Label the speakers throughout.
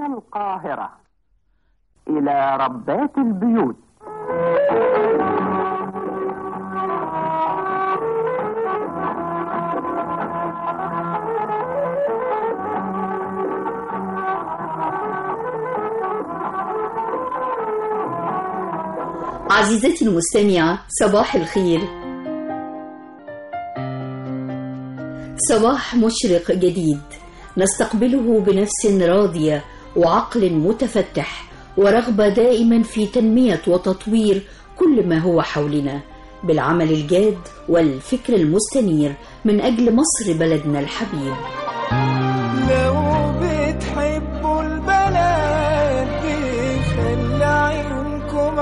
Speaker 1: من القاهرة إلى ربات البيوت
Speaker 2: عزيزتي المستمعة صباح الخير صباح مشرق جديد نستقبله بنفس راضية وعقل متفتح ورغبة دائما في تنمية وتطوير كل ما هو حولنا بالعمل الجاد والفكر المستنير من أجل مصر بلدنا الحبيب
Speaker 3: لو بتحبوا البلد دي خلي عينكم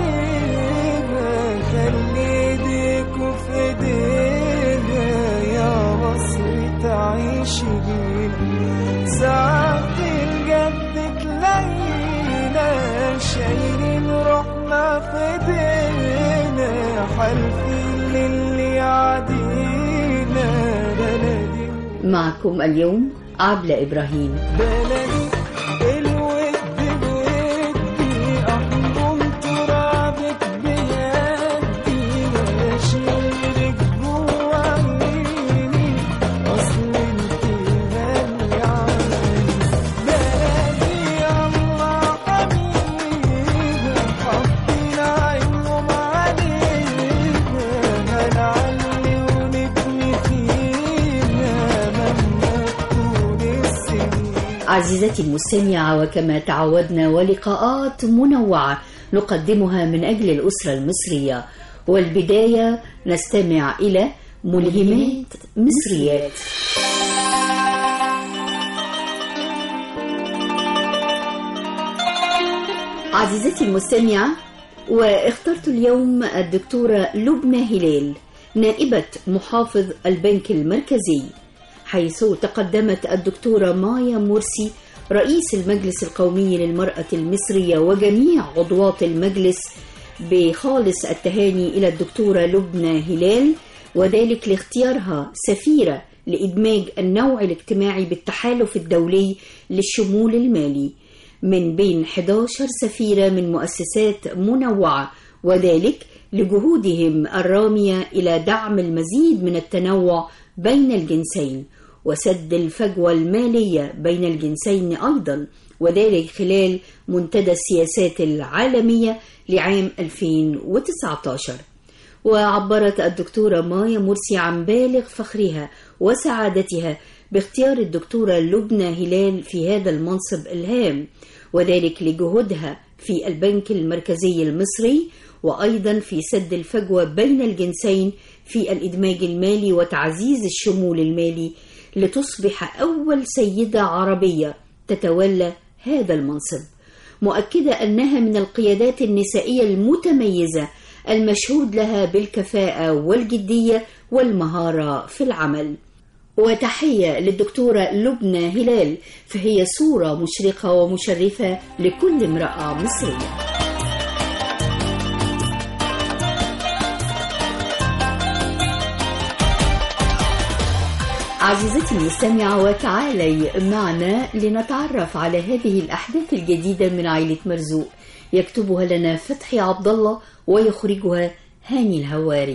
Speaker 3: عليها خلي ايديكوا في ايديها يا مصر تعيش بينا ساعات الجد تلاقينا شايلين روحنا في ايدينا حالفين للي يعدينا بلدي
Speaker 2: معكم اليوم عبلة إبراهيم
Speaker 3: بلدي الود بودي احضن ترابك بيدي واشيلك جوا عيني اصل انت غالية علي بلدي الله حبيبي حطينا عينهم عليها هنعلي ونبني فيها مهما تكون السنين
Speaker 2: عزيزتي المستمعة وكما تعودنا ولقاءات منوعة نقدمها من أجل الأسرة المصرية والبداية نستمع إلى ملهمات مصريات عزيزتي المستمعة واخترت اليوم الدكتورة لبنى هلال نائبة محافظ البنك المركزي حيث تقدمت الدكتورة مايا مرسي رئيس المجلس القومي للمرأة المصرية وجميع عضوات المجلس بخالص التهاني إلى الدكتورة لبنى هلال وذلك لاختيارها سفيرة لإدماج النوع الاجتماعي بالتحالف الدولي للشمول المالي من بين 11 سفيرة من مؤسسات منوعة وذلك لجهودهم الرامية إلى دعم المزيد من التنوع بين الجنسين وسد الفجوة المالية بين الجنسين أيضا وذلك خلال منتدى السياسات العالمية لعام 2019 وعبرت الدكتورة مايا مرسي عن بالغ فخرها وسعادتها باختيار الدكتورة لبنى هلال في هذا المنصب الهام وذلك لجهودها في البنك المركزي المصري وأيضا في سد الفجوة بين الجنسين في الإدماج المالي وتعزيز الشمول المالي لتصبح أول سيدة عربية تتولى هذا المنصب مؤكدة أنها من القيادات النسائية المتميزة المشهود لها بالكفاءة والجدية والمهارة في العمل وتحية للدكتورة لبنى هلال فهي صورة مشرقة ومشرفة لكل امرأة مصرية عزيزتي المستمعة وتعالي معنا لنتعرف على هذه الأحداث الجديدة من عائلة مرزوق يكتبها لنا فتحي عبد الله ويخرجها هاني الهواري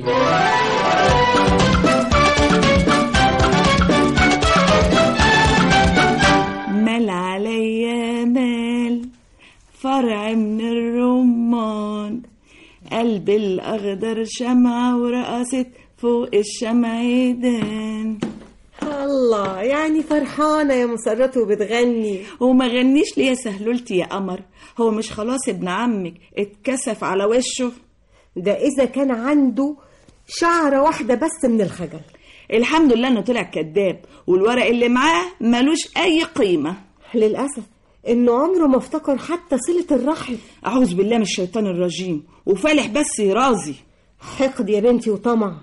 Speaker 4: مال عليا مال فرع من الرمان قلب الأخضر شمعة ورقصت فوق الشمعدان
Speaker 5: الله يعني فرحانة يا مسرته وبتغني
Speaker 4: وما غنيش ليه يا سهلولتي يا قمر هو مش خلاص ابن عمك اتكسف على وشه
Speaker 5: ده إذا كان عنده شعرة واحدة بس من الخجل
Speaker 4: الحمد لله انه طلع كذاب والورق اللي معاه ملوش اي قيمة
Speaker 5: للأسف إنه عمره ما افتكر حتى صلة الرحم
Speaker 4: اعوذ بالله من الشيطان الرجيم وفالح بس يرازي
Speaker 5: حقد يا بنتي وطمع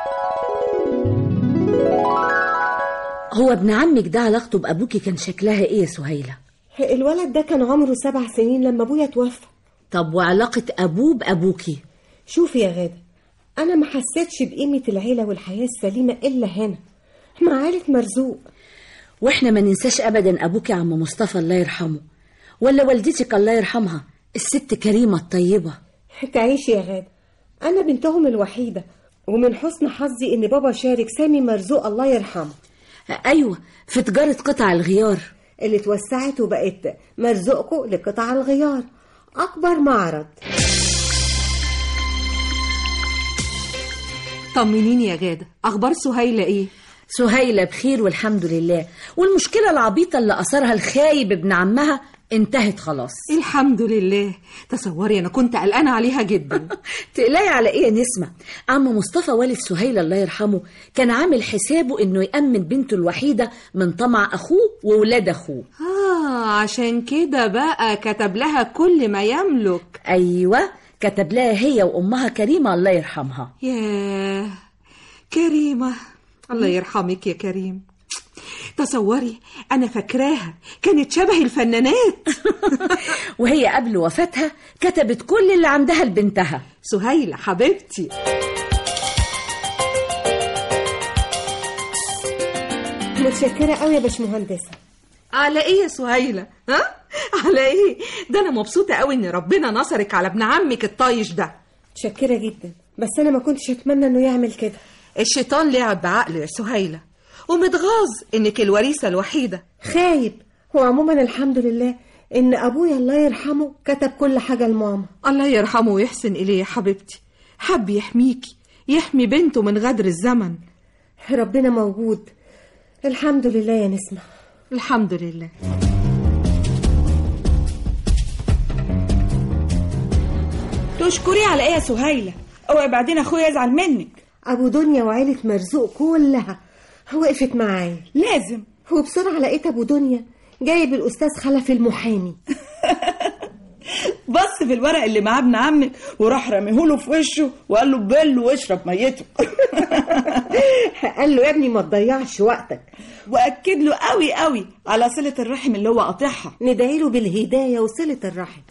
Speaker 6: هو ابن عمك ده علاقته بأبوكي كان شكلها إيه يا سهيلة؟
Speaker 5: الولد ده كان عمره سبع سنين لما أبويا توفى
Speaker 6: طب وعلاقة أبوه بأبوكي؟
Speaker 5: شوفي يا غادة أنا ما حسيتش بقيمة العيلة والحياة السليمة إلا هنا مع عيلة مرزوق
Speaker 6: واحنا ما ننساش ابدا ابوك يا عم مصطفى الله يرحمه ولا والدتك الله يرحمها الست كريمة الطيبة
Speaker 5: تعيشي يا غادة أنا بنتهم الوحيدة ومن حسن حظي إن بابا شارك سامي مرزوق الله يرحمه
Speaker 6: أيوة في تجارة قطع الغيار
Speaker 5: اللي اتوسعت وبقت مرزوقكم لقطع الغيار أكبر معرض
Speaker 7: طمنيني يا غادة أخبار سهيلة إيه؟
Speaker 6: سهيلة بخير والحمد لله والمشكلة العبيطة اللي أثرها الخايب ابن عمها انتهت خلاص
Speaker 7: الحمد لله تصوري أنا كنت قلقانة عليها جدا
Speaker 6: تقلقي على ايه يا نسمة عم مصطفى والد سهيلة الله يرحمه كان عامل حسابه انه يأمن بنته الوحيدة من طمع اخوه وولاد اخوه
Speaker 7: آه عشان كده بقى كتب لها كل ما يملك
Speaker 6: ايوه كتب لها هي وامها كريمة الله يرحمها
Speaker 7: ياه كريمة الله يرحمك يا كريم تصوري أنا فاكراها كانت شبه الفنانات
Speaker 6: وهي قبل وفاتها كتبت كل اللي عندها لبنتها
Speaker 7: سهيلة حبيبتي
Speaker 5: متشكرة قوي يا باشمهندسة
Speaker 7: على ايه يا سهيلة ها على ايه ده انا مبسوطة قوي ان ربنا نصرك على ابن عمك الطايش ده
Speaker 5: متشكرة جدا بس أنا ما كنتش أتمنى إنه يعمل كده
Speaker 7: الشيطان لعب بعقله يا سهيلة ومتغاظ انك الوريثة الوحيدة
Speaker 5: خايب وعموما الحمد لله إن أبويا الله يرحمه كتب كل حاجة لماما
Speaker 7: الله يرحمه ويحسن اليه يا حبيبتي حب يحميكي يحمي بنته من غدر الزمن
Speaker 5: ربنا موجود الحمد لله يا نسمة
Speaker 7: الحمد لله
Speaker 4: تشكري على ايه يا سهيلة اوعي بعدين اخويا يزعل منك
Speaker 5: أبو دنيا وعيلة مرزوق كلها وقفت معايا
Speaker 4: لازم
Speaker 5: وبسرعة لقيت أبو دنيا جايب الأستاذ خلف المحامي
Speaker 4: بص في الورق اللي معاه ابن عمك وراح رميهوله في وشه وقال له بل واشرب ميته
Speaker 5: قال له يا ابني ما تضيعش وقتك
Speaker 4: واكد له قوي قوي على صله الرحم اللي هو قاطعها
Speaker 5: ندعي له بالهداية وصلة الرحم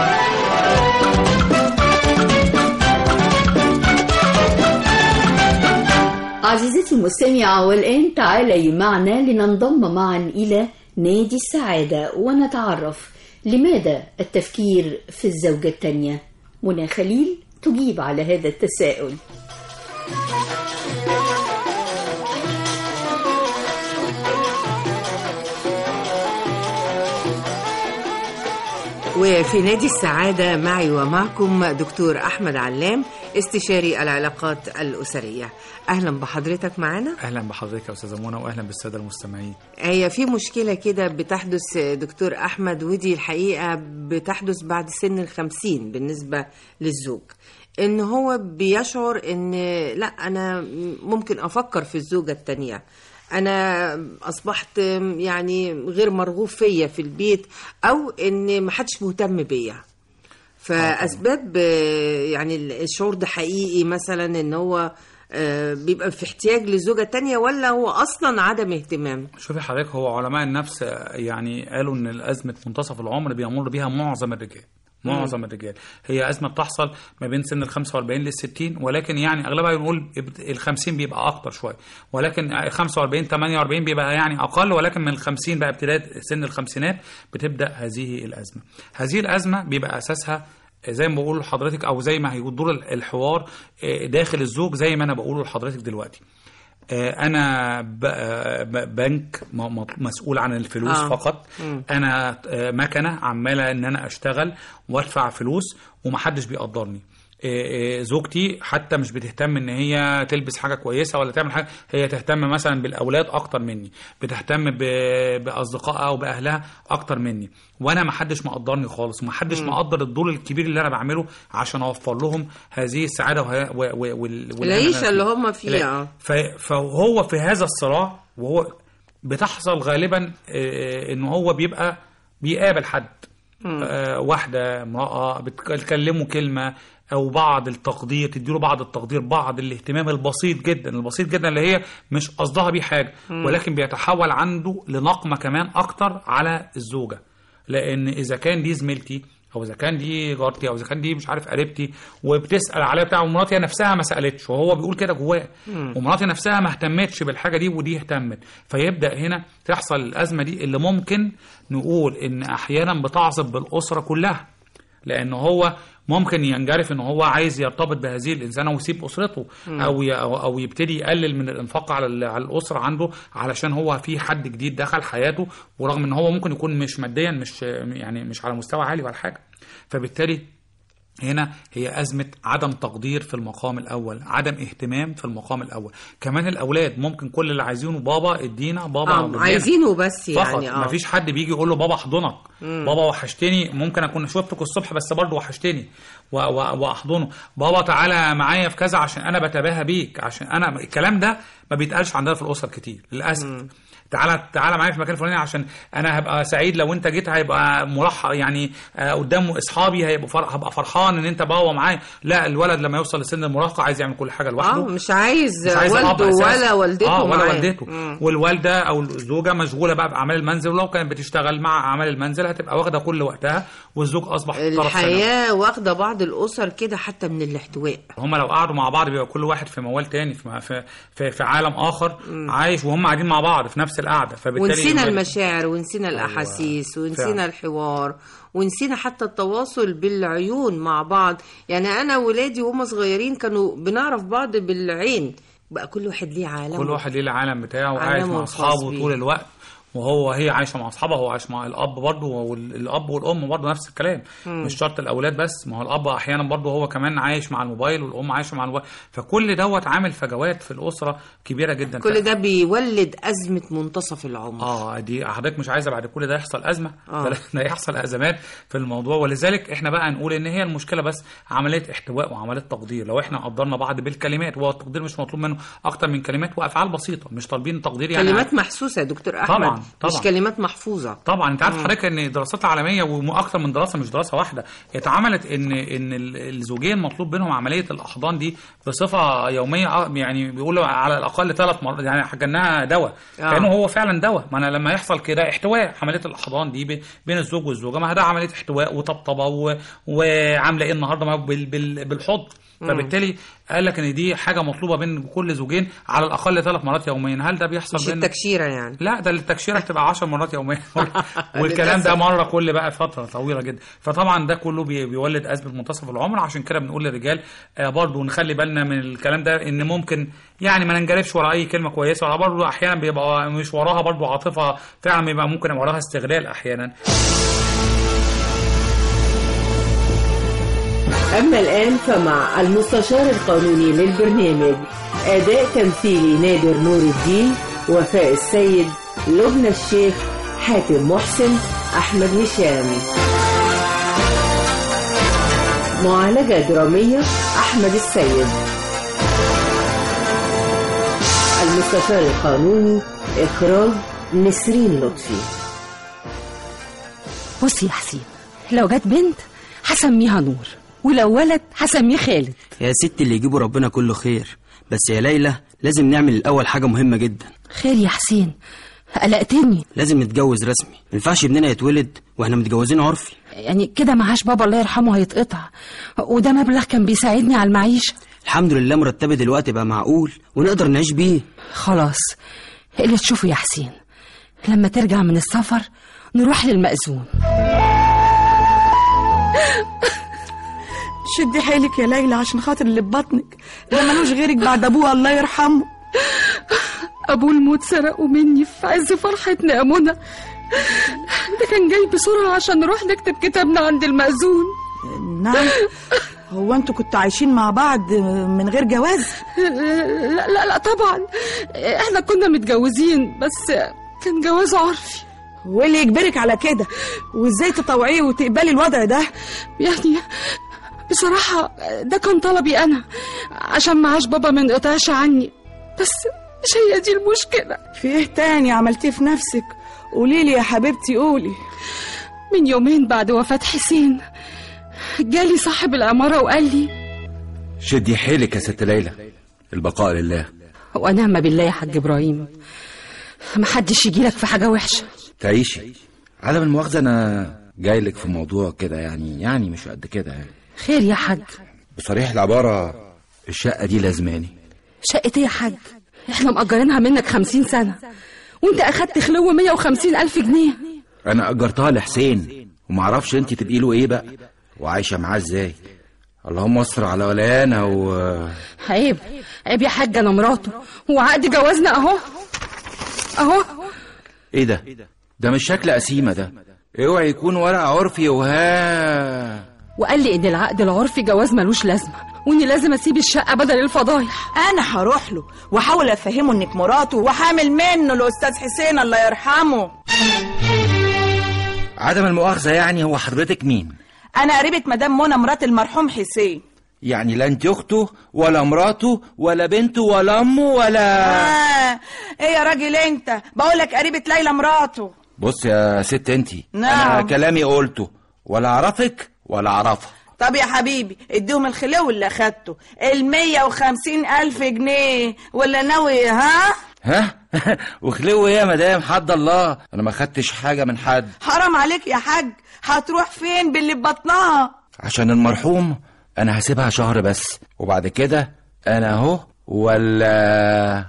Speaker 2: عزيزتي المستمعة والآن تعالي معنا لننضم معا إلى نادي السعادة ونتعرف لماذا التفكير في الزوجة الثانية منى خليل تجيب على هذا التساؤل
Speaker 8: وفي نادي السعادة معي ومعكم دكتور أحمد علام استشاري العلاقات الأسرية أهلا بحضرتك معنا
Speaker 9: اهلا بحضرتك يا استاذه منى واهلا بالساده المستمعين
Speaker 8: هي في مشكلة كده بتحدث دكتور أحمد ودي الحقيقة بتحدث بعد سن الخمسين بالنسبة للزوج إن هو بيشعر إن لا أنا ممكن أفكر في الزوجة التانية أنا أصبحت يعني غير مرغوب فيا في البيت أو إن محدش مهتم بيا فأسباب آه، يعني الشعور ده حقيقي مثلا إن هو آه، بيبقى في احتياج لزوجة تانية ولا هو أصلا عدم اهتمام
Speaker 9: شوفي حضرتك هو علماء النفس آه، يعني قالوا ان الازمه منتصف العمر بيمر بيها معظم الرجال معظم الرجال هي ازمه بتحصل ما بين سن ال 45 لل 60 ولكن يعني اغلبها بنقول ال 50 بيبقى اكتر شويه ولكن 45 48 بيبقى يعني اقل ولكن من ال 50 بقى ابتداء سن الخمسينات بتبدا هذه الازمه هذه الازمه بيبقى اساسها زي ما بقول لحضرتك او زي ما هيدور الحوار آه، داخل الزوج زي ما انا بقوله لحضرتك دلوقتي آه، انا ب- آه، ب- بنك م- م- مسؤول عن الفلوس
Speaker 8: آه.
Speaker 9: آه. فقط
Speaker 8: مم.
Speaker 9: انا آه، مكنه عماله ان انا اشتغل وادفع فلوس ومحدش بيقدرني آه، آه، زوجتي حتى مش بتهتم ان هي تلبس حاجه كويسه ولا تعمل حاجه هي تهتم مثلا بالاولاد اكتر مني بتهتم ب- باصدقائها وباهلها اكتر مني وانا محدش مقدرني خالص ومحدش مقدر الدور الكبير اللي انا بعمله عشان اوفر لهم هذه السعاده وه... و... و... وال... والأمان
Speaker 8: العيشة اللي
Speaker 9: فيه.
Speaker 8: هم فيها
Speaker 9: لا.
Speaker 8: آه.
Speaker 9: ف... فهو في هذا الصراع وهو بتحصل غالبا آه، ان هو بيبقى بيقابل حد آه، واحده امراه بتكلمه كلمه او بعض التقدير تديله بعض التقدير بعض الاهتمام البسيط جدا البسيط جدا اللي هي مش قصدها بيه حاجه ولكن بيتحول عنده لنقمه كمان اكتر على الزوجه لان اذا كان دي زميلتي او اذا كان دي جارتي او اذا كان دي مش عارف قريبتي وبتسال عليا بتاع ومراتي نفسها ما سالتش وهو بيقول كده جواه ومراتي نفسها ما اهتمتش بالحاجه دي ودي اهتمت فيبدا هنا تحصل الازمه دي اللي ممكن نقول ان احيانا بتعصب بالاسره كلها لان هو ممكن ينجرف ان هو عايز يرتبط بهذه الانسانه ويسيب اسرته او ي- او أو يبتدي يقلل من الانفاق على ال- على الاسره عنده علشان هو في حد جديد دخل حياته ورغم ان هو ممكن يكون مش ماديا مش يعني مش على مستوى عالي ولا حاجه فبالتالي هنا هي أزمة عدم تقدير في المقام الأول عدم اهتمام في المقام الأول كمان الأولاد ممكن كل اللي عايزينه بابا ادينا بابا
Speaker 8: آه
Speaker 9: ادينا.
Speaker 8: عايزينه بس
Speaker 9: فقط
Speaker 8: يعني اه
Speaker 9: مفيش حد بيجي يقول له بابا احضنك بابا وحشتني ممكن اكون شفتك الصبح بس برضه وحشتني و- و- واحضنه بابا تعالى معايا في كذا عشان انا بتباهى بيك عشان انا الكلام ده ما بيتقالش عندنا في الاسر كتير للاسف تعالى تعالى معايا في المكان الفلاني عشان انا هبقى سعيد لو انت جيت هيبقى مرحب يعني آه، قدام اصحابي هيبقوا فر... هبقى فرحان ان انت بابا معايا لا الولد لما يوصل لسن المراهقه عايز يعمل كل حاجه
Speaker 8: اه
Speaker 9: لوحده
Speaker 8: مش عايز
Speaker 9: مش عايز أب
Speaker 8: والده
Speaker 9: أساساً.
Speaker 8: ولا والدته
Speaker 9: اه ولا
Speaker 8: معاه.
Speaker 9: والدته
Speaker 8: مم.
Speaker 9: والوالده او الزوجه مشغوله بقى باعمال المنزل ولو كانت بتشتغل مع اعمال المنزل هتبقى واخده كل وقتها والزوج اصبح طرف ثانوي
Speaker 8: الحياة واخدة بعض الأسر كده حتى من الاحتواء
Speaker 9: هم لو قعدوا مع بعض بيبقى كل واحد في موال تاني في في في, في عالم اخر عايش وهم قاعدين مع بعض في نفس القعده فبالتالي
Speaker 8: ونسينا
Speaker 9: يبقى-
Speaker 8: المشاعر ونسينا الأحاسيس ونسينا
Speaker 9: فعلا.
Speaker 8: الحوار ونسينا حتى التواصل بالعيون مع بعض يعني أنا ولادي وهم صغيرين كانوا بنعرف بعض بالعين بقى كل واحد ليه عالم
Speaker 9: كل واحد ليه العالم بتاعه وعايش
Speaker 8: عالمه
Speaker 9: مع
Speaker 8: الخاص
Speaker 9: اصحابه
Speaker 8: بيه.
Speaker 9: طول الوقت وهو هي عايشه مع اصحابها هو عايش مع الاب برضه والاب والام برضه نفس الكلام مش شرط الاولاد بس ما هو الاب احيانا برضه هو كمان عايش مع الموبايل والام عايشه مع الموبايل فكل دوت عامل فجوات في الاسره كبيره جدا
Speaker 8: كل ده بيولد أزمة منتصف العمر
Speaker 9: اه دي حضرتك مش عايزه بعد كل ده يحصل ازمه
Speaker 8: آه.
Speaker 9: ده ده يحصل ازمات في الموضوع ولذلك احنا بقى نقول ان هي المشكله بس عمليه احتواء وعمليه تقدير لو احنا قدرنا بعض بالكلمات وهو التقدير مش مطلوب منه اكتر من كلمات وافعال بسيطه مش طالبين تقدير يعني
Speaker 8: كلمات محسوسة يا دكتور أحمد
Speaker 9: طبعاً،
Speaker 8: مش
Speaker 9: طبعاً.
Speaker 8: كلمات محفوظة
Speaker 9: طبعا انت عارف حضرتك ان الدراسات العالميه واكثر من دراسه مش دراسه واحده اتعملت ان ان ال- الزوجين مطلوب منهم عمليه الاحضان دي بصفه يوميه اه يعني بيقولوا على الاقل ثلاث مرات يعني كانها دواء
Speaker 8: آه.
Speaker 9: كانه هو فعلا دواء ما انا لما يحصل كده احتواء عمليه الاحضان دي ب- بين الزوج والزوجه ما ده عمليه احتواء وطبطبه و- وعامله ايه النهارده معاك بال- بال- بالحضن فبالتالي قال لك ان دي حاجه مطلوبه بين كل زوجين على الاقل ثلاث مرات يوميا هل ده بيحصل
Speaker 8: مش
Speaker 9: بين
Speaker 8: التكشيرة يعني
Speaker 9: لا ده التكشيره بتبقى 10 مرات يوميا والكلام ده مره كل بقى فتره طويله جدا فطبعا ده كله بي- بيولد ازمه منتصف العمر عشان كده بنقول للرجال آه، برضو نخلي بالنا من الكلام ده ان ممكن يعني ما ننجرفش ورا اي كلمه كويسه ولا برضو احيانا بيبقى مش وراها برضو عاطفه فعلا بيبقى ممكن يبقى وراها استغلال احيانا
Speaker 10: أما الآن فمع المستشار القانوني للبرنامج أداء تمثيلي نادر نور الدين وفاء السيد لبنى الشيخ حاتم محسن أحمد هشام معالجة درامية أحمد السيد المستشار القانوني إخراج نسرين لطفي
Speaker 11: بصي يا حسين لو جت بنت هسميها نور ولو ولد هسميه خالد
Speaker 12: يا ست اللي يجيبه ربنا كله خير بس يا ليلى لازم نعمل الأول حاجة مهمة جدا
Speaker 11: خير يا حسين قلقتني
Speaker 12: لازم نتجوز رسمي ما ينفعش ابننا يتولد واحنا متجوزين عرفي
Speaker 11: يعني كده معاش بابا الله يرحمه هيتقطع وده مبلغ كان بيساعدني على المعيشة
Speaker 12: الحمد لله مرتبي دلوقتي بقى معقول ونقدر نعيش بيه
Speaker 11: خلاص اللي تشوفه يا حسين لما ترجع من السفر نروح للمأذون
Speaker 4: شدي حيلك يا ليلى عشان خاطر اللي ببطنك ده ملوش غيرك بعد ابوها الله يرحمه
Speaker 11: أبوه الموت سرقه مني في عز فرحتنا يا منى ده كان جاي بسرعة عشان نروح نكتب كتابنا عند المأذون
Speaker 4: نعم هو انتوا كنتوا عايشين مع بعض من غير جواز
Speaker 11: لا لا لا طبعا احنا كنا متجوزين بس كان جواز عرفي
Speaker 4: واللي يجبرك على كده وازاي تطوعيه وتقبلي الوضع ده
Speaker 11: يعني بصراحة ده كان طلبي أنا عشان معاش بابا ما انقطعش عني بس مش هي دي المشكلة
Speaker 4: في ايه تاني عملتيه في نفسك قوليلي يا حبيبتي قولي
Speaker 11: من يومين بعد وفاة حسين جالي صاحب العمارة وقال لي
Speaker 13: شدي حيلك يا ست ليلى البقاء لله
Speaker 11: ونعم بالله يا حاج إبراهيم محدش يجيلك في حاجة وحشة
Speaker 13: تعيشي
Speaker 14: عدم المؤاخذة أنا جاي لك في موضوع كده يعني يعني مش قد كده يعني
Speaker 11: خير يا حاج
Speaker 14: بصريح العبارة الشقة دي لازماني
Speaker 11: شقة ايه يا حاج احنا مأجرينها منك خمسين سنة وانت اخدت خلو مية وخمسين الف جنيه
Speaker 14: أنا أجرتها لحسين ومعرفش أنت تبقي له إيه بقى وعايشة معاه إزاي اللهم استر على ولايانا و
Speaker 11: عيب عيب يا حاج انا مراته وعقد جوازنا اهو اهو
Speaker 14: إيه ده ده مش شكل قسيمة ده اوعي يكون ورق عرفي وها
Speaker 11: وقال لي ان العقد العرفي جواز ملوش لازمه واني لازم اسيب الشقه بدل الفضايح
Speaker 4: انا هروح له واحاول افهمه انك مراته وحامل منه الاستاذ حسين الله يرحمه
Speaker 14: عدم المؤاخذة يعني هو حضرتك مين
Speaker 4: انا قريبه مدام منى مرات المرحوم حسين
Speaker 14: يعني لا انت اخته ولا مراته ولا بنته ولا امه ولا
Speaker 4: آه. ايه يا راجل انت بقول لك قريبه ليلى مراته
Speaker 14: بص يا ست انت
Speaker 4: نعم.
Speaker 14: انا كلامي قلته ولا اعرفك ولا اعرفها
Speaker 4: طب يا حبيبي اديهم الخلو اللي اخدته المية وخمسين الف جنيه ولا ناوي ها
Speaker 14: ها وخلو ايه يا مدام حد الله انا ما خدتش حاجه من حد
Speaker 4: حرام عليك يا حاج هتروح فين باللي في بطنها
Speaker 14: عشان المرحوم انا هسيبها شهر بس وبعد كده انا اهو ولا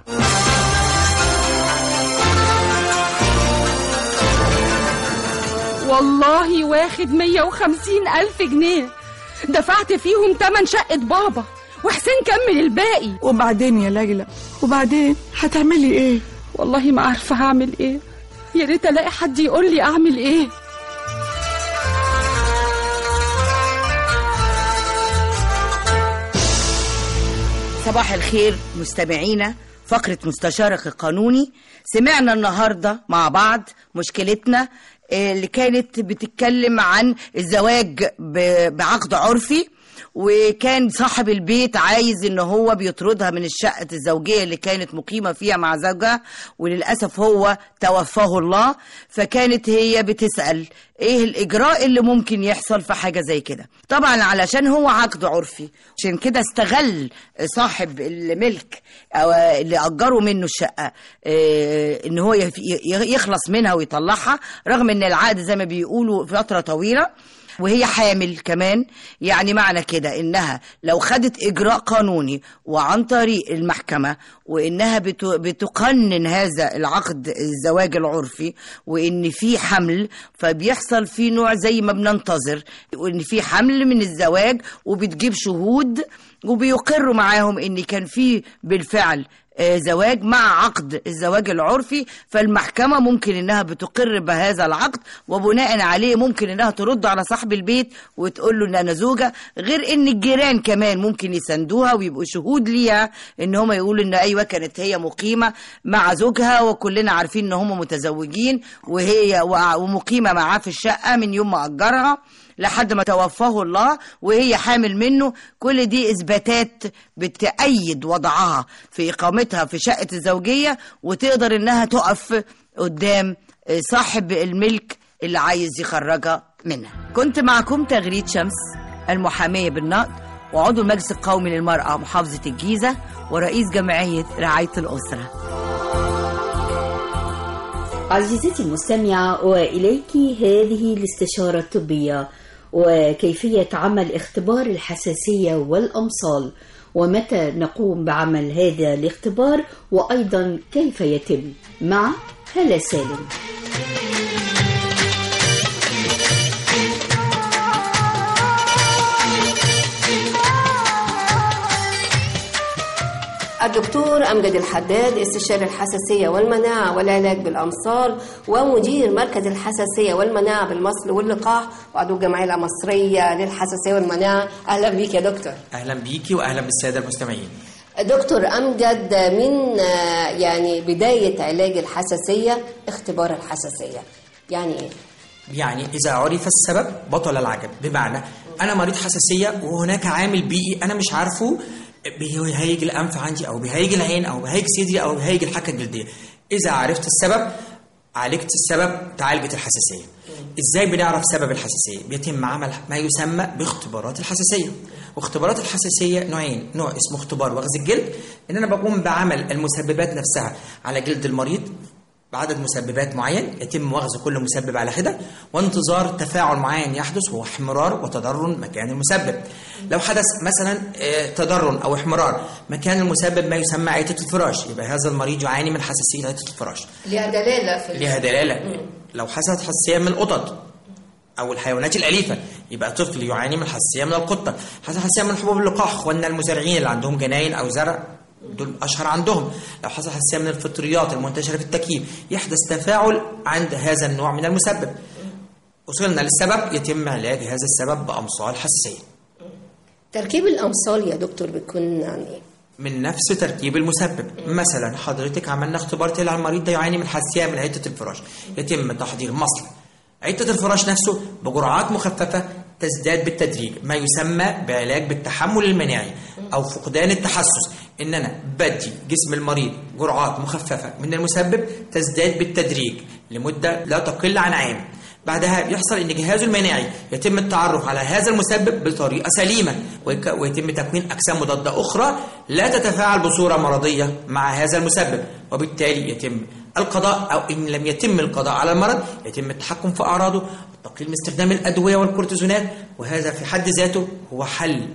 Speaker 11: والله واخد مية وخمسين ألف جنيه دفعت فيهم تمن شقة بابا وحسين كمل الباقي
Speaker 4: وبعدين يا ليلى وبعدين هتعملي ايه
Speaker 11: والله ما عارفة هعمل ايه يا ريت الاقي حد يقول لي اعمل ايه
Speaker 15: صباح الخير مستمعينا فقرة مستشارك القانوني سمعنا النهاردة مع بعض مشكلتنا آه، اللي كانت بتتكلم عن الزواج ب- بعقد عرفي وكان صاحب البيت عايز ان هو بيطردها من الشقة الزوجية اللي كانت مقيمة فيها مع زوجها وللأسف هو توفاه الله فكانت هي بتسأل ايه الاجراء اللي ممكن يحصل في حاجة زي كده طبعا علشان هو عقد عرفي عشان كده استغل صاحب الملك او اللي اجروا منه الشقة آه، ان هو يف- ي- يخلص منها ويطلعها رغم ان العقد زي ما بيقولوا فترة طويلة وهي حامل كمان يعني معنى كده انها لو خدت اجراء قانوني وعن طريق المحكمه وانها بت- بتقنن هذا العقد الزواج العرفي وان في حمل فبيحصل في نوع زي ما بننتظر وان في حمل من الزواج وبتجيب شهود وبيقروا معاهم ان كان في بالفعل آه، زواج مع عقد الزواج العرفي فالمحكمة ممكن انها بتقر بهذا العقد وبناء عليه ممكن انها ترد على صاحب البيت وتقول له ان انا زوجة غير ان الجيران كمان ممكن يساندوها ويبقوا شهود ليها ان هم يقولوا ان ايوه كانت هي مقيمة مع زوجها وكلنا عارفين ان هم متزوجين وهي وع- ومقيمة معاه في الشقة من يوم ما اجرها لحد ما توفاه الله وهي حامل منه كل دي اثباتات بتأيد وضعها في اقامتها في شقة الزوجية وتقدر انها تقف قدام صاحب الملك اللي عايز يخرجها منها كنت معكم تغريد شمس المحامية بالنقد وعضو المجلس القومي للمرأة محافظة الجيزة ورئيس جمعية رعاية الأسرة
Speaker 2: عزيزتي المستمعة وإليك هذه الاستشارة الطبية وكيفية عمل اختبار الحساسية والأمصال ومتى نقوم بعمل هذا الاختبار وأيضا كيف يتم مع هلا سالم
Speaker 16: الدكتور أمجد الحداد استشاري الحساسية والمناعة والعلاج بالأمصال ومدير مركز الحساسية والمناعة بالمصل واللقاح وعضو الجمعية المصرية للحساسية والمناعة أهلا بيك يا دكتور
Speaker 17: اهلا بيكي واهلا بالساده المستمعين
Speaker 16: دكتور أمجد من آه، يعني بداية علاج الحساسية اختبار الحساسية يعني إيه؟
Speaker 17: يعني اذا عرف السبب بطل العجب بمعنى انا مريض حساسيه وهناك عامل بيئي انا مش عارفه بيهيج الانف عندي او بيهيج العين او بيهيج صدري او بيهيج الحكه الجلديه اذا عرفت السبب عالجت السبب تعالجت الحساسيه ازاي بنعرف سبب الحساسيه بيتم عمل ما يسمى باختبارات الحساسيه واختبارات الحساسيه نوعين نوع اسمه اختبار وغز الجلد ان انا بقوم بعمل المسببات نفسها على جلد المريض بعدد مسببات معين يتم وغز كل مسبب على حدة وانتظار تفاعل معين يحدث وهو احمرار وتضرر مكان المسبب لو حدث مثلا آه، تضرر أو احمرار مكان المسبب ما يسمى عيتة الفراش يبقى هذا المريض يعاني من حساسية عيتة الفراش
Speaker 16: ليها دلاله في
Speaker 17: ليها دلالة لو حصلت حساسية من القطط أو الحيوانات الأليفة يبقى طفل يعاني من حساسية من القطة حصل حساسية من حبوب اللقاح إخواننا المزارعين اللي عندهم جناين أو زرع دول أشهر عندهم لو حصل حساسية من الفطريات المنتشرة في التكييف يحدث تفاعل عند هذا النوع من المسبب وصلنا للسبب يتم علاج هذا السبب بأمصال حساسية
Speaker 16: تركيب الامصال يا دكتور بيكون يعني
Speaker 17: من نفس تركيب المسبب مثلا حضرتك عملنا اختبار طلع المريض ده يعاني من حساسيه من عده الفراش يتم تحضير مصل عده الفراش نفسه بجرعات مخففه تزداد بالتدريج ما يسمى بعلاج بالتحمل المناعي او فقدان التحسس ان انا بدي جسم المريض جرعات مخففه من المسبب تزداد بالتدريج لمده لا تقل عن عام بعدها بيحصل ان جهازه المناعي يتم التعرف على هذا المسبب بطريقه سليمه ويك- ويتم تكوين اجسام مضاده اخرى لا تتفاعل بصوره مرضيه مع هذا المسبب وبالتالي يتم القضاء او ان لم يتم القضاء على المرض يتم التحكم في اعراضه والتقليل من استخدام الادويه والكورتيزونات وهذا في حد ذاته هو حل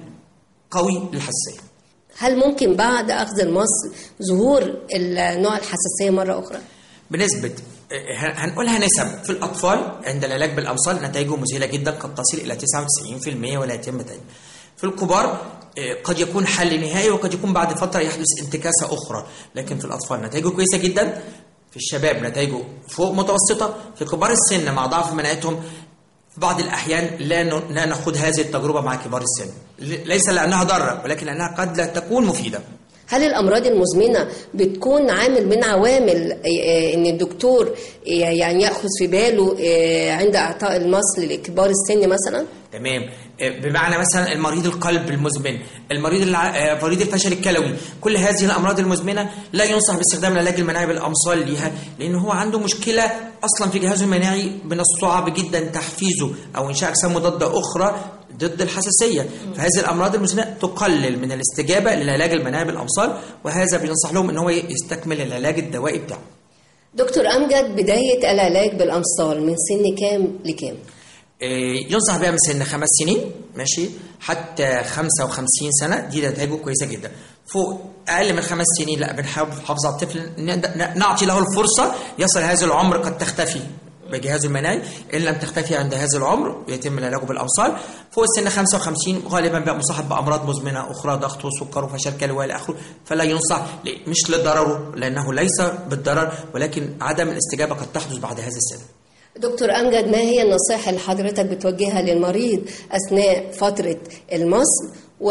Speaker 17: قوي للحساسيه
Speaker 16: هل ممكن بعد اخذ المصل ظهور ال- نوع الحساسيه مره اخرى
Speaker 17: بنسبة هن- هنقولها نسب في الأطفال عند العلاج بالأمصال نتائجه مذهلة جدا قد تصل إلى 99% ولا يتم تاني في الكبار آه، قد يكون حل نهائي وقد يكون بعد فترة يحدث انتكاسة أخرى لكن في الأطفال نتائجه كويسة جدا في الشباب نتائجه فوق متوسطة في كبار السن مع ضعف مناعتهم في بعض الأحيان لا ن- لا نخوض هذه التجربة مع كبار السن ل- ليس لأنها ضارة ولكن لأنها قد لا تكون مفيدة
Speaker 16: هل الامراض المزمنه بتكون عامل من عوامل آه، آه، ان الدكتور آه، يعني ياخذ في باله آه، عند اعطاء المصل لكبار السن مثلا
Speaker 17: تمام آه، بمعنى مثلا المريض القلب المزمن المريض الع... آه، مريض الفشل الكلوي كل هذه الامراض المزمنه لا ينصح باستخدام العلاج المناعي بالامصال ليها لان هو عنده مشكله اصلا في جهازه المناعي من الصعب جدا تحفيزه او انشاء اجسام مضاده اخرى ضد الحساسيه فهذه الامراض المزمنه تقلل من الاستجابه للعلاج المناعي بالامصال وهذا بينصح لهم ان هو يستكمل العلاج الدوائي بتاعه
Speaker 16: دكتور امجد بدايه العلاج بالامصال من سن كام لكام
Speaker 17: إيه، ينصح بها من سن خمس سنين ماشي حتى 55 سنه دي نتائجه كويسه جدا فوق اقل من خمس سنين لا بنحاول نحافظ على الطفل ن- ن- نعطي له الفرصه يصل هذا العمر قد تختفي بجهازه المناعي ان لم تختفي عند هذا العمر يتم العلاج بالامصال فوق السن 55 غالبا بقى مصاحب بامراض مزمنه اخرى ضغط وسكر وفشل كلوي الى اخره فلا ينصح ل- مش لضرره لانه ليس بالضرر ولكن عدم الاستجابه قد تحدث بعد هذا السن
Speaker 16: دكتور امجد ما هي النصائح اللي حضرتك بتوجهها للمريض اثناء فتره المصل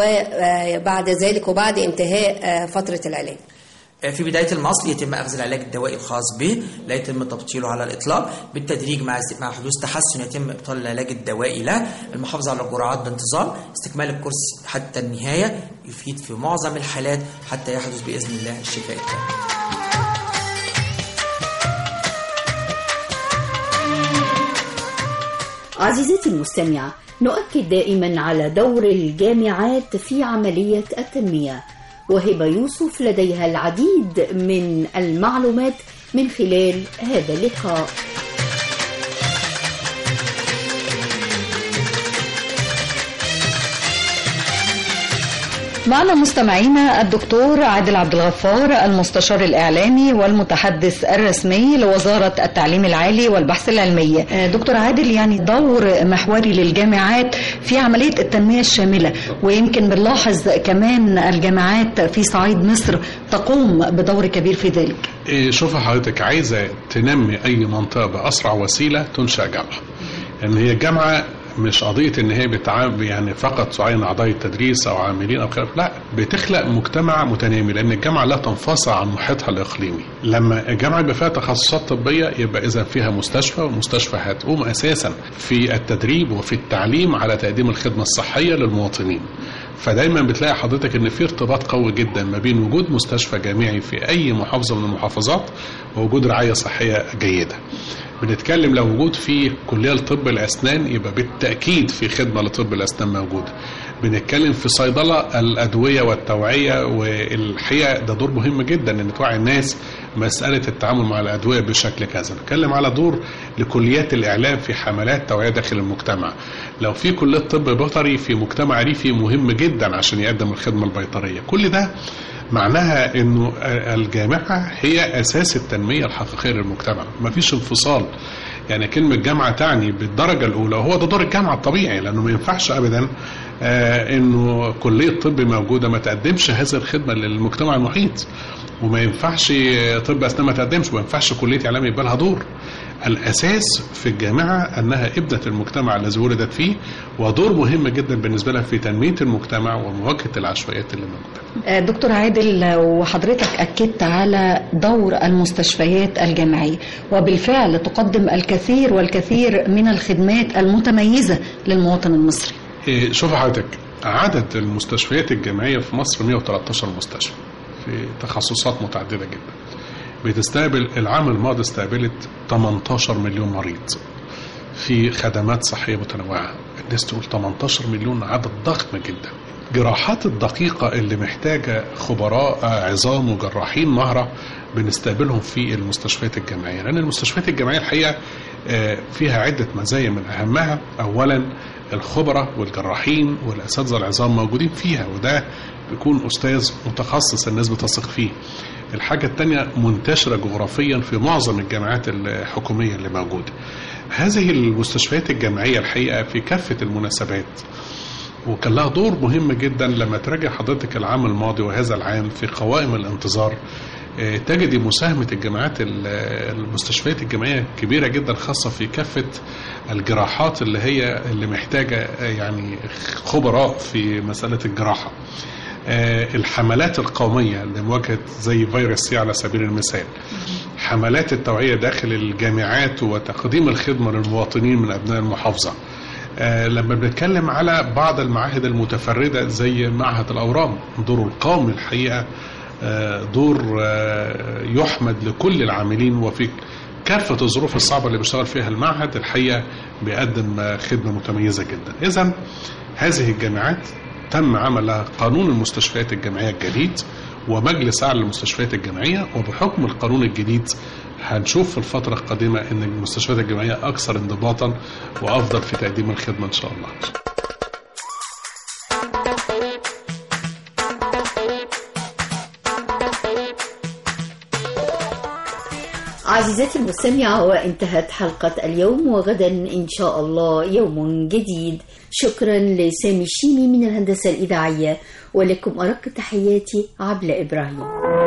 Speaker 16: وبعد ذلك وبعد انتهاء آه، فتره العلاج
Speaker 17: في بداية المصل يتم أخذ العلاج الدوائي الخاص به لا يتم تبطيله على الإطلاق بالتدريج مع مع حدوث تحسن يتم إبطال العلاج الدوائي له المحافظة على الجرعات بانتظام استكمال الكورس حتى النهاية يفيد في معظم الحالات حتى يحدث بإذن الله الشفاء التام
Speaker 2: عزيزتي المستمعة نؤكد دائما على دور الجامعات في عملية التنمية وهبة يوسف لديها العديد من المعلومات من خلال هذا اللقاء
Speaker 18: معنا مستمعينا الدكتور عادل عبد الغفار المستشار الإعلامي والمتحدث الرسمي لوزارة التعليم العالي والبحث العلمي آه، دكتور عادل يعني دور محوري للجامعات في عملية التنمية الشاملة ويمكن بنلاحظ كمان الجامعات في صعيد مصر تقوم بدور كبير في ذلك
Speaker 19: إيه، شوف حضرتك عايزة تنمي أي منطقة بأسرع وسيلة تنشأ جامعة لأن هي الجامعة مش قضية إن هي بتعامل يعني فقط تعين أعضاء التدريس أو عاملين أو خلاف لا بتخلق مجتمع متنامي لأن الجامعة لا تنفصل عن محيطها الإقليمي لما الجامعة يبقى فيها تخصصات طبية يبقى إذا فيها مستشفى والمستشفى هتقوم أساسا في التدريب وفي التعليم على تقديم الخدمة الصحية للمواطنين فدايما بتلاقي حضرتك ان في ارتباط قوي جدا ما بين وجود مستشفى جامعي في اي محافظه من المحافظات ووجود رعايه صحيه جيده. بنتكلم لو وجود في كليه لطب الاسنان يبقى بالتاكيد في خدمه لطب الاسنان موجوده. بنتكلم في صيدله الادويه والتوعيه والحقيقه ده دور مهم جدا ان توعي الناس مساله التعامل مع الادويه بشكل كذا نتكلم على دور لكليات الاعلام في حملات توعيه داخل المجتمع لو في كليه طب بيطري في مجتمع ريفي مهم جدا عشان يقدم الخدمه البيطريه كل ده معناها انه الجامعه هي اساس التنميه الحقيقيه للمجتمع مفيش انفصال يعني كلمة جامعة تعني بالدرجة الأولى وهو ده دور الجامعة الطبيعي لأنه ما ينفعش أبدا آه إنه كلية طب موجودة ما تقدمش هذه الخدمة للمجتمع المحيط وما ينفعش طب أسنان ما تقدمش وما ينفعش كلية إعلام يبقى لها دور الأساس في الجامعة أنها ابنة المجتمع الذي ولدت فيه ودور مهم جدا بالنسبة لها في تنمية المجتمع ومواجهة العشوائيات اللي موجودة
Speaker 18: دكتور عادل وحضرتك أكدت على دور المستشفيات الجامعية وبالفعل تقدم الكثير والكثير من الخدمات المتميزة للمواطن المصري
Speaker 19: إيه، شوف حضرتك عدد المستشفيات الجامعية في مصر 113 مستشفى في تخصصات متعددة جدا بتستقبل العام الماضي استقبلت 18 مليون مريض في خدمات صحية متنوعة الناس تقول 18 مليون عدد ضخم جدا جراحات الدقيقة اللي محتاجة خبراء عظام وجراحين مهرة بنستقبلهم في المستشفيات الجامعية لأن المستشفيات الجامعية الحقيقة آه، فيها عدة مزايا من أهمها أولا الخبراء والجراحين والأساتذة العظام موجودين فيها وده بيكون أستاذ متخصص الناس بتثق فيه الحاجة التانية منتشرة جغرافيا في معظم الجامعات الحكومية اللي موجودة هذه المستشفيات الجامعية الحقيقة في كافة المناسبات وكان لها دور مهم جدا لما تراجع حضرتك العام الماضي وهذا العام في قوائم الانتظار آه، تجدي مساهمة الجامعات ال- المستشفيات الجامعية كبيرة جدا خاصة في كافة الجراحات اللي هي اللي محتاجة آه، يعني خبراء في مسألة الجراحة آه، الحملات القومية لمواجهة زي فيروس سي على سبيل المثال حملات التوعية داخل الجامعات وتقديم الخدمة للمواطنين من أبناء المحافظة آه، لما بنتكلم على بعض المعاهد المتفردة زي معهد الأورام دوره القومي الحقيقة آه، دور آه، يحمد لكل العاملين وفي كافة الظروف الصعبة اللي بيشتغل فيها المعهد الحقيقة بيقدم آه، خدمة متميزة جدا إذا هذه الجامعات تم عمل لها قانون المستشفيات الجامعية الجديد ومجلس أعلى للمستشفيات الجامعية وبحكم القانون الجديد هنشوف في الفترة القادمة أن المستشفيات الجامعية أكثر انضباطا وأفضل في تقديم الخدمة إن شاء الله
Speaker 2: عزيزتي المستمعة وانتهت حلقة اليوم وغدا إن شاء الله يوم جديد شكرا لسامي الشيمي من الهندسة الإذاعية ولكم أرق تحياتي عبلة إبراهيم